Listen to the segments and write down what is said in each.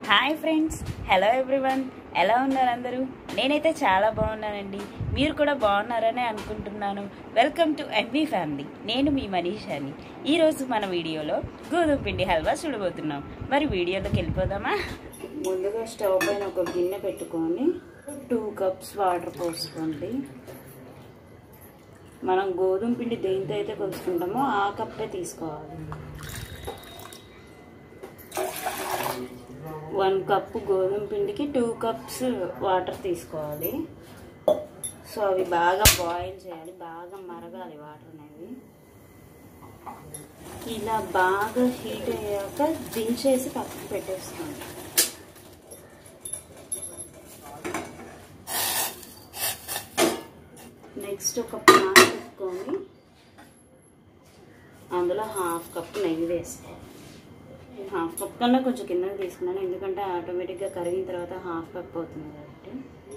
hi friends hello everyone ఎలా ఉన్నారు అందరూ నేనైతే చాలా బాగున్నానండి మీరు కూడా బాగున్నారని అనుకుంటున్నాను వెల్కమ్ టు ఎన్వి ఫ్యామిలీ నేను మీ మనీషాని ఈరోజు మన వీడియోలో గోధుమ పిండి హల్వా చూడబోతున్నాం మరి వీడియోలోకి వెళ్ళిపోదామా ముందుగా స్టవ్ పైన ఒక గిన్నె పెట్టుకొని టూ కప్స్ వాటర్ పోసుకోండి మనం గోధుమ పిండి దేంతో అయితే కొలుసుకుంటామో ఆ కప్పే తీసుకోవాలి వన్ కప్ గోధుమ పిండికి టూ కప్స్ వాటర్ తీసుకోవాలి సో అవి బాగా బాయిల్ చేయాలి బాగా మరగాలి వాటర్ అనేవి ఇలా బాగా హీట్ అయ్యాక దించేసి పక్కకు పెట్టేసుకోండి నెక్స్ట్ ఒక పాన్ పెట్టుకొని అందులో హాఫ్ కప్ నెయ్యి వేసుకోవాలి హాఫ్ కప్ కన్నా కొంచెం కింద తీసుకున్నాను ఎందుకంటే ఆటోమేటిక్గా కరిగిన తర్వాత హాఫ్ కప్ అవుతుంది కాబట్టి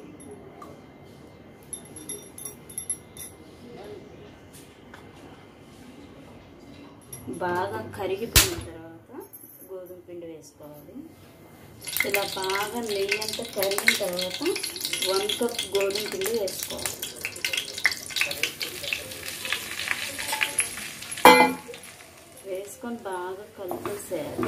బాగా కరిగిపోయిన తర్వాత గోధుమ పిండి వేసుకోవాలి ఇలా బాగా నెయ్యి అంతా కరిగిన తర్వాత వన్ కప్ గోధుమ పిండి వేసుకోవాలి వేసుకొని బాగా కలిపేసేయాలి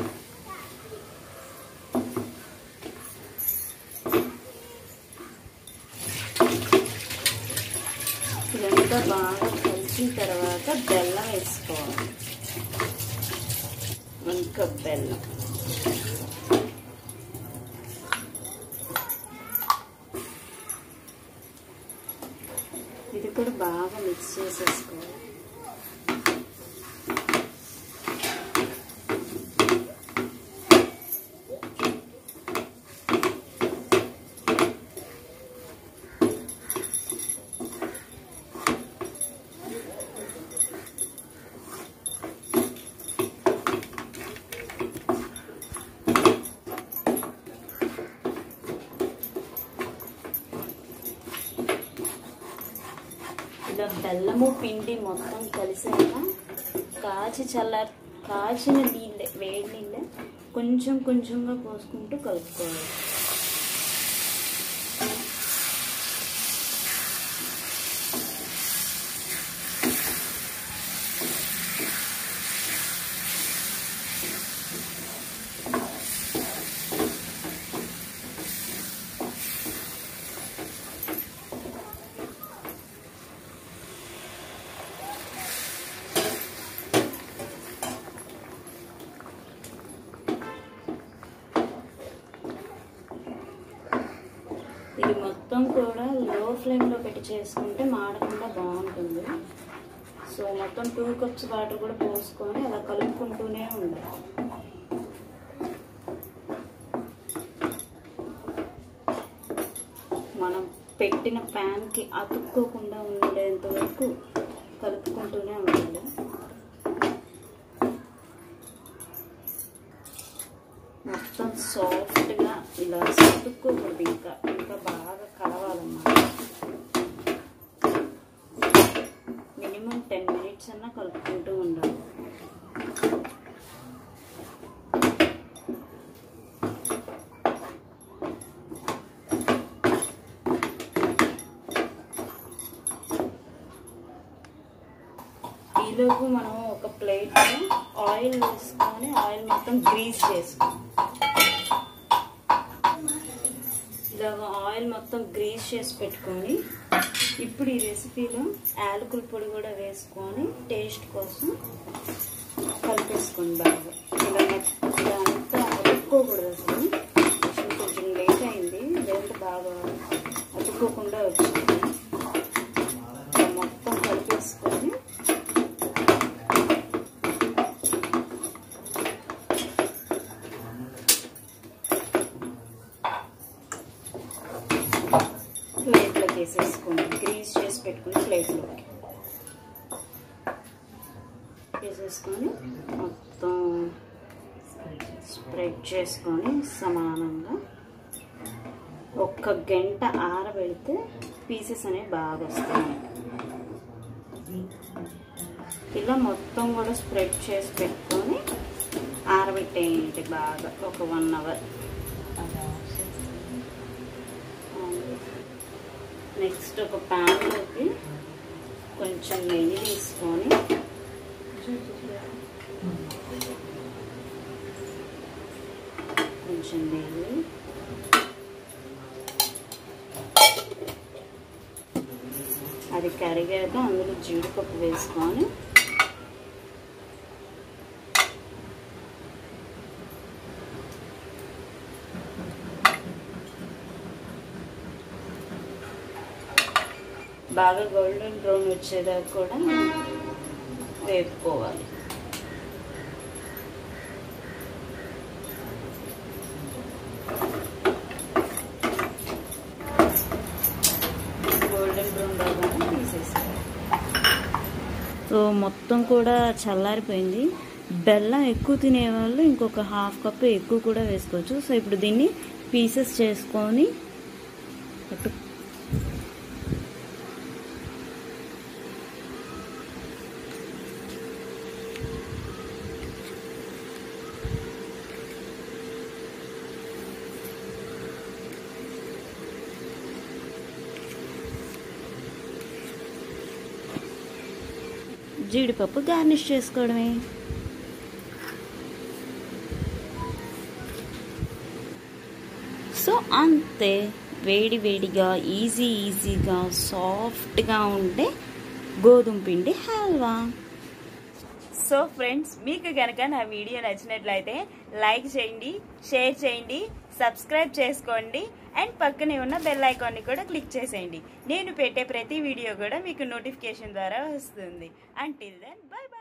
ఇదంతా బాగా కలిసిన తర్వాత బెల్లం వేసుకోవాలి వన్ కప్ బెల్లం ఇది కూడా బాగా మిక్స్ చేసేసుకోవాలి ఇలా బెల్లము పిండి మొత్తం కలిసాక కాచి చల్లారి కాచిన నీళ్ళే వేడి నీళ్ళే కొంచెం కొంచెంగా పోసుకుంటూ కలుపుకోవాలి ఇది మొత్తం కూడా లో ఫ్లేమ్లో పెట్టి చేసుకుంటే మాడకుండా బాగుంటుంది సో మొత్తం టూ కప్స్ వాటర్ కూడా పోసుకొని అలా కలుపుకుంటూనే ఉండాలి మనం పెట్టిన ప్యాన్కి అతుక్కోకుండా ఉండేంత వరకు కలుపుకుంటూనే ఉండాలి మొత్తం సాఫ్ట్గా ఇలా సతుక్కోకూడదు ఇంకా ఇంకా బాగా కలవాలన్నమాట మినిమం టెన్ మినిట్స్ అన్నా కలుపుకుంటూ ఉండాలి ఈలోపు మనం ఒక ప్లేట్ ఆయిల్ వేసుకొని ఆయిల్ మొత్తం గ్రీస్ చేసుకోవాలి ఇలాగ ఆయిల్ మొత్తం గ్రీస్ చేసి పెట్టుకొని ఇప్పుడు ఈ రెసిపీలో యాలకుల పొడి కూడా వేసుకొని టేస్ట్ కోసం కలిపేసుకోండి బాగా ఇలా ఇలా అంతా అతుక్కోకూడదు అసలు కొంచెం కొంచెం లేట్ అయింది లేదంటే బాగా అతుక్కోకుండా వచ్చింది ఇలా మొత్తం కలిపేసుకొని ప్లేట్లోకి వేసేసుకోండి గ్రీస్ చేసి పెట్టుకుని ప్లేట్లోకి వేసేసుకొని మొత్తం స్ప్రెడ్ చేసుకొని సమానంగా ఒక్క గంట ఆరబెడితే పీసెస్ అనేవి బాగా వస్తాయి ఇలా మొత్తం కూడా స్ప్రెడ్ చేసి పెట్టుకొని ఆరబెట్టేయండి బాగా ఒక వన్ అవర్ నెక్స్ట్ ఒక ప్యాన్లోకి కొంచెం నెయ్యి తీసుకొని కొంచెం నెయ్యి అది కరిగాక అందులో జీడిపప్పు వేసుకొని బాగా గోల్డెన్ బ్రౌన్ వచ్చేదాకా కూడా వేపుకోవాలి గోల్డెన్ బ్రౌన్ రాగానే తీసేసుకోవాలి సో మొత్తం కూడా చల్లారిపోయింది బెల్లం ఎక్కువ తినేవాళ్ళు ఇంకొక హాఫ్ కప్ ఎక్కువ కూడా వేసుకోవచ్చు సో ఇప్పుడు దీన్ని పీసెస్ చేసుకొని అటు జీడిపప్పు గార్నిష్ చేసుకోవడమే సో అంతే వేడి వేడిగా ఈజీ ఈజీగా సాఫ్ట్గా ఉండే గోధుమ పిండి హల్వా సో ఫ్రెండ్స్ మీకు కనుక నా వీడియో నచ్చినట్లయితే లైక్ చేయండి షేర్ చేయండి సబ్స్క్రైబ్ చేసుకోండి అండ్ పక్కనే ఉన్న బెల్ ఐకాన్ని కూడా క్లిక్ చేసేయండి నేను పెట్టే ప్రతి వీడియో కూడా మీకు నోటిఫికేషన్ ద్వారా వస్తుంది అంటిల్ దెన్ బై